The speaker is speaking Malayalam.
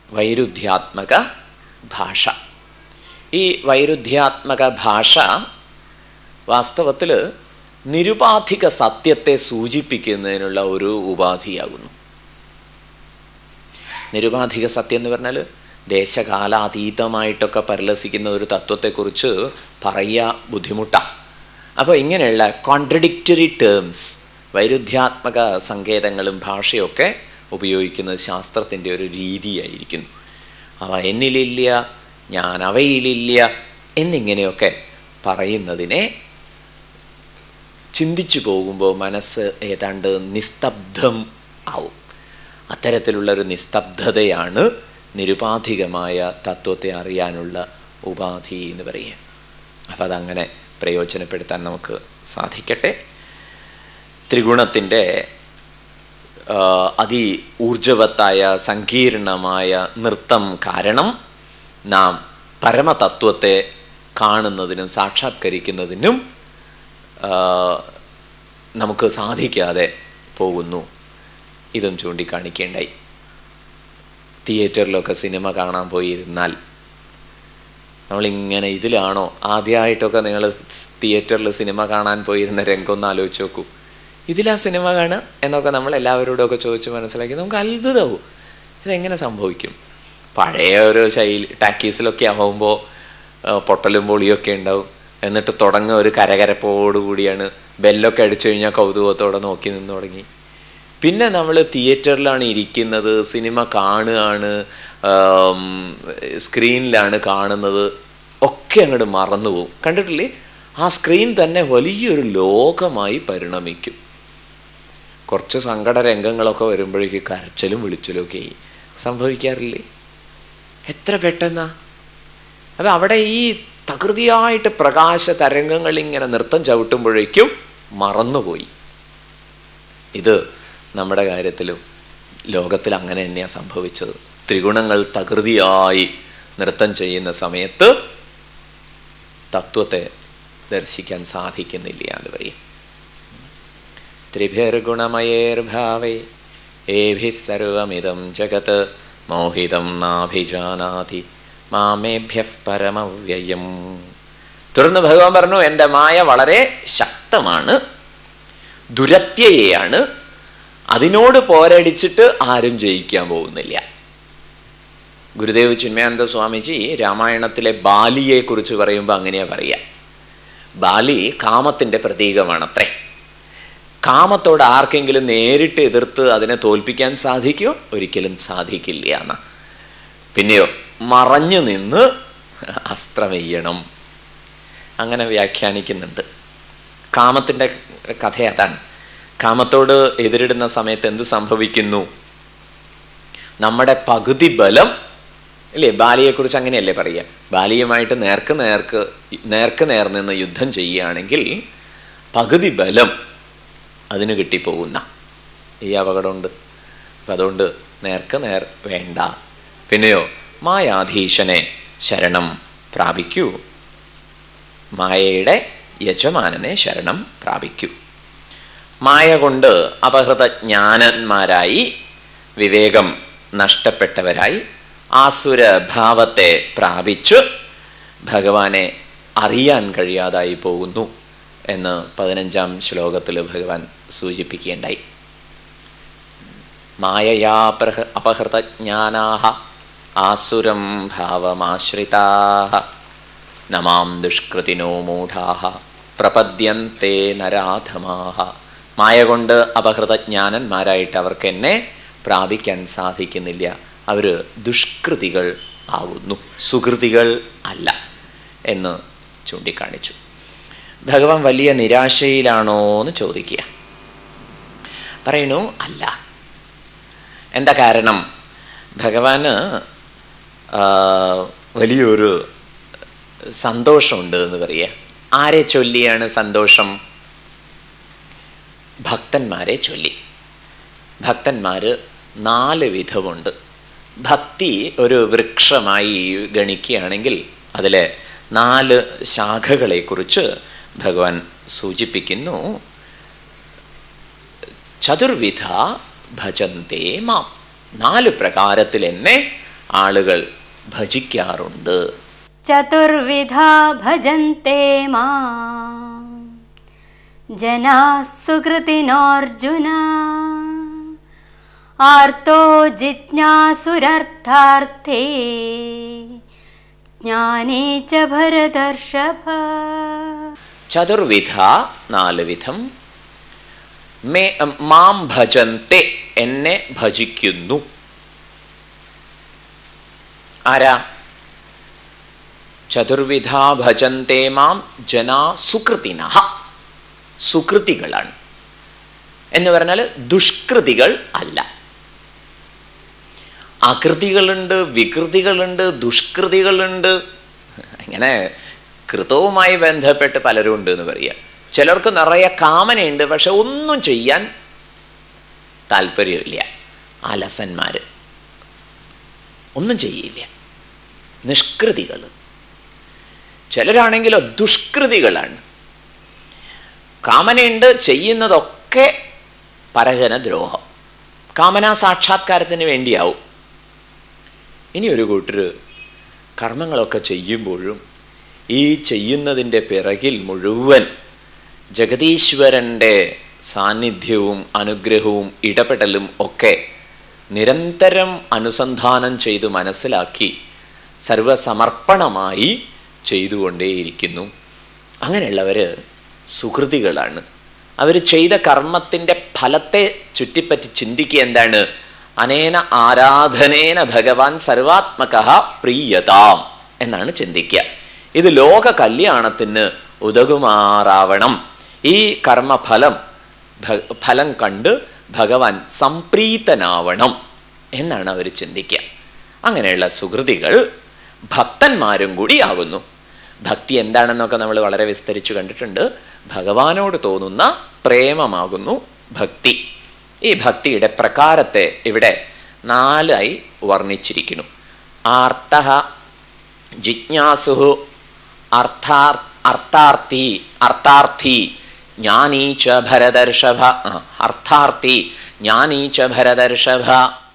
വൈരുദ്ധ്യാത്മക ഭാഷ ഈ വൈരുദ്ധ്യാത്മക ഭാഷ വാസ്തവത്തിൽ നിരുപാധിക സത്യത്തെ സൂചിപ്പിക്കുന്നതിനുള്ള ഒരു ഉപാധിയാകുന്നു നിരുപാധിക സത്യം എന്ന് പറഞ്ഞാൽ ദേശകാലാതീതമായിട്ടൊക്കെ പരിലസിക്കുന്ന ഒരു തത്വത്തെക്കുറിച്ച് പറയുക ബുദ്ധിമുട്ടാണ് അപ്പോൾ ഇങ്ങനെയുള്ള കോൺട്രഡിക്റ്ററി ടേംസ് വൈരുദ്ധ്യാത്മക സങ്കേതങ്ങളും ഭാഷയൊക്കെ ഉപയോഗിക്കുന്നത് ശാസ്ത്രത്തിൻ്റെ ഒരു രീതിയായിരിക്കുന്നു അവ എന്നിലില്ല ഞാൻ അവയിലില്ല എന്നിങ്ങനെയൊക്കെ പറയുന്നതിനെ ചിന്തിച്ചു പോകുമ്പോൾ മനസ്സ് ഏതാണ്ട് നിസ്തബ്ധം ആവും അത്തരത്തിലുള്ളൊരു നിസ്തബ്ധതയാണ് നിരുപാധികമായ തത്വത്തെ അറിയാനുള്ള ഉപാധി എന്ന് പറയുക അപ്പം അതങ്ങനെ പ്രയോജനപ്പെടുത്താൻ നമുക്ക് സാധിക്കട്ടെ ത്രിഗുണത്തിൻ്റെ അതി ഊർജവത്തായ സങ്കീർണമായ നൃത്തം കാരണം നാം പരമതത്വത്തെ കാണുന്നതിനും സാക്ഷാത്കരിക്കുന്നതിനും നമുക്ക് സാധിക്കാതെ പോകുന്നു ഇതും ചൂണ്ടിക്കാണിക്കേണ്ടായി തിയേറ്ററിലൊക്കെ സിനിമ കാണാൻ പോയിരുന്നാൽ നമ്മളിങ്ങനെ ഇതിലാണോ ആദ്യമായിട്ടൊക്കെ നിങ്ങൾ തിയേറ്ററിൽ സിനിമ കാണാൻ പോയിരുന്ന രംഗം ഒന്ന് ആലോചിച്ച് നോക്കൂ ഇതിലാ സിനിമ കാണുക എന്നൊക്കെ നമ്മൾ എല്ലാവരോടൊക്കെ ചോദിച്ച് മനസ്സിലാക്കി നമുക്ക് അത്ഭുതമാവും ഇതെങ്ങനെ സംഭവിക്കും പഴയ ഒരു ശൈലി ടാക്കീസിലൊക്കെ ആവുമ്പോൾ പൊട്ടലും പൊളിയൊക്കെ ഉണ്ടാവും എന്നിട്ട് തുടങ്ങുക ഒരു കരകരപ്പോടുകൂടിയാണ് ബെല്ലൊക്കെ അടിച്ചു കഴിഞ്ഞാൽ കൗതുകത്തോടെ നോക്കി നിന്ന് തുടങ്ങി പിന്നെ നമ്മൾ തിയേറ്ററിലാണ് ഇരിക്കുന്നത് സിനിമ കാണുകയാണ് സ്ക്രീനിലാണ് കാണുന്നത് ഒക്കെ അങ്ങോട്ട് മറന്നു പോകും കണ്ടിട്ടില്ലേ ആ സ്ക്രീൻ തന്നെ വലിയൊരു ലോകമായി പരിണമിക്കും കുറച്ച് സങ്കട രംഗങ്ങളൊക്കെ വരുമ്പോഴേക്ക് കരച്ചലും വിളിച്ചലും ഒക്കെ സംഭവിക്കാറില്ലേ എത്ര പെട്ടെന്നാ അത് അവിടെ ഈ തകൃതിയായിട്ട് പ്രകാശ തരംഗങ്ങൾ ഇങ്ങനെ നൃത്തം ചവിട്ടുമ്പോഴേക്കും മറന്നുപോയി ഇത് നമ്മുടെ കാര്യത്തിലും ലോകത്തിൽ അങ്ങനെ തന്നെയാണ് സംഭവിച്ചത് ത്രിഗുണങ്ങൾ തകൃതിയായി നൃത്തം ചെയ്യുന്ന സമയത്ത് തത്വത്തെ ദർശിക്കാൻ സാധിക്കുന്നില്ല എന്ന് പറയും ത്രിഭിർഗുണമയേർഭാവേ ഏഭി സർവമിതം ജഗത് മോഹിതം നാഭിജാനാതി മാമേഭ്യ പരമവ്യയം തുടർന്ന് ഭഗവാൻ പറഞ്ഞു എൻ്റെ മായ വളരെ ശക്തമാണ് ദുരത്യയാണ് അതിനോട് പോരടിച്ചിട്ട് ആരും ജയിക്കാൻ പോകുന്നില്ല ഗുരുദേവ് ചിന്മയാനന്ദ സ്വാമിജി രാമായണത്തിലെ ബാലിയെക്കുറിച്ച് പറയുമ്പോൾ അങ്ങനെയാ പറയുക ബാലി കാമത്തിൻ്റെ പ്രതീകമാണത്രേ കാമത്തോട് ആർക്കെങ്കിലും നേരിട്ട് എതിർത്ത് അതിനെ തോൽപ്പിക്കാൻ സാധിക്കുമോ ഒരിക്കലും സാധിക്കില്ല എന്ന പിന്നെയോ മറഞ്ഞു നിന്ന് അസ്ത്രമെയ്യണം അങ്ങനെ വ്യാഖ്യാനിക്കുന്നുണ്ട് കാമത്തിൻ്റെ കഥ അതാണ് കാമത്തോട് എതിരിടുന്ന സമയത്ത് എന്ത് സംഭവിക്കുന്നു നമ്മുടെ പകുതി ബലം അല്ലേ ബാലിയെക്കുറിച്ച് അങ്ങനെയല്ലേ പറയുക ബാലിയുമായിട്ട് നേർക്ക് നേർക്ക് നേർക്ക് നേർ നിന്ന് യുദ്ധം ചെയ്യുകയാണെങ്കിൽ പകുതി ബലം അതിന് കിട്ടിപ്പോകുന്ന ഈ അപകടമുണ്ട് അപ്പം അതുകൊണ്ട് നേർക്ക് നേർ വേണ്ട പിന്നെയോ മായാധീശനെ ശരണം പ്രാപിക്കൂ മായയുടെ യജമാനനെ ശരണം പ്രാപിക്കൂ മായ കൊണ്ട് അപഹൃത ജ്ഞാനന്മാരായി വിവേകം നഷ്ടപ്പെട്ടവരായി ആസുരഭാവത്തെ പ്രാപിച്ചു ഭഗവാനെ അറിയാൻ കഴിയാതായി പോകുന്നു എന്ന് പതിനഞ്ചാം ശ്ലോകത്തിൽ ഭഗവാൻ സൂചിപ്പിക്കുകയുണ്ടായി മായയാ പ്രഹ അപഹൃതജ്ഞാനാഹ ആസുരം ഭാവമാശ്രിതാഹ നമാം ദുഷ്കൃതിനോ മൂഢാഹ പ്രപദ്യന്തേ നരാധമാഹ മായ കൊണ്ട് അപഹൃതജ്ഞാനന്മാരായിട്ട് അവർക്ക് എന്നെ പ്രാപിക്കാൻ സാധിക്കുന്നില്ല അവർ ദുഷ്കൃതികൾ ആകുന്നു സുകൃതികൾ അല്ല എന്ന് ചൂണ്ടിക്കാണിച്ചു ഭഗവാൻ വലിയ നിരാശയിലാണോ എന്ന് ചോദിക്കുക പറയണു അല്ല എന്താ കാരണം ഭഗവാന് വലിയൊരു സന്തോഷമുണ്ട് എന്ന് പറയുക ആരെ ചൊല്ലിയാണ് സന്തോഷം ഭക്തന്മാരെ ചൊല്ലി ഭക്തന്മാർ നാല് വിധമുണ്ട് ഭക്തി ഒരു വൃക്ഷമായി ഗണിക്കുകയാണെങ്കിൽ അതിലെ നാല് ശാഖകളെക്കുറിച്ച് ഭഗവാൻ സൂചിപ്പിക്കുന്നു ചതുർവിധ ഭജന്തേ മാം നാല് പ്രകാരത്തിൽ എന്നെ ആളുകൾ ഭജിക്കാറുണ്ട് चतुर्विधा भजन्ते मा जनाः सुकृतिनोऽर्जुन आर्तो जिज्ञासुरर्थार्थे ज्ञाने च भरतर्षभ ചതുർവിധ നാല് വിധം മേ മാം ഭജന്തെ എന്നെ ഭജിക്കുന്നു ആരാ ചതുർവിധ ഭജന്തെ മാം ജനാ സുകൃതിന സുകൃതികളാണ് എന്ന് പറഞ്ഞാൽ ദുഷ്കൃതികൾ അല്ല അകൃതികളുണ്ട് വികൃതികളുണ്ട് ദുഷ്കൃതികളുണ്ട് ഇങ്ങനെ കൃതവുമായി ബന്ധപ്പെട്ട് പലരും ഉണ്ട് എന്ന് പറയുക ചിലർക്ക് നിറയെ കാമനയുണ്ട് പക്ഷെ ഒന്നും ചെയ്യാൻ താല്പര്യമില്ല അലസന്മാർ ഒന്നും ചെയ്യില്ല നിഷ്കൃതികൾ ചിലരാണെങ്കിലോ ദുഷ്കൃതികളാണ് കാമനയുണ്ട് ചെയ്യുന്നതൊക്കെ പരജനദ്രോഹം കാമനാ സാക്ഷാത്കാരത്തിന് വേണ്ടിയാവും ഇനി ഒരു കൂട്ടർ കർമ്മങ്ങളൊക്കെ ചെയ്യുമ്പോഴും ഈ ചെയ്യുന്നതിൻ്റെ പിറകിൽ മുഴുവൻ ജഗതീശ്വരൻ്റെ സാന്നിധ്യവും അനുഗ്രഹവും ഇടപെടലും ഒക്കെ നിരന്തരം അനുസന്ധാനം ചെയ്ത് മനസ്സിലാക്കി സർവസമർപ്പണമായി ചെയ്തുകൊണ്ടേയിരിക്കുന്നു അങ്ങനെയുള്ളവർ സുഹൃതികളാണ് അവർ ചെയ്ത കർമ്മത്തിൻ്റെ ഫലത്തെ ചുറ്റിപ്പറ്റി ചിന്തിക്കുക എന്താണ് അനേന ആരാധനേന ഭഗവാൻ സർവാത്മക പ്രീയതാം എന്നാണ് ചിന്തിക്കുക ഇത് ലോക കല്യാണത്തിന് ഉതകുമാറാവണം ഈ കർമ്മഫലം ഭ- ഫലം കണ്ട് ഭഗവാൻ സംപ്രീതനാവണം എന്നാണ് അവർ ചിന്തിക്കുക അങ്ങനെയുള്ള സുഹൃതികൾ ഭക്തന്മാരും കൂടി ആകുന്നു ഭക്തി എന്താണെന്നൊക്കെ നമ്മൾ വളരെ വിസ്തരിച്ചു കണ്ടിട്ടുണ്ട് ഭഗവാനോട് തോന്നുന്ന പ്രേമമാകുന്നു ഭക്തി ഈ ഭക്തിയുടെ പ്രകാരത്തെ ഇവിടെ നാലായി വർണ്ണിച്ചിരിക്കുന്നു ആർത്ത ജിജ്ഞാസു അർത്ഥാർ അർത്ഥാർത്ഥി അർത്ഥാർത്ഥി ജ്ഞാനീ ച ഭരതർഷഭ ആ, അർത്ഥാർത്ഥി ജ്ഞാനീ ച ഭരതർഷഭ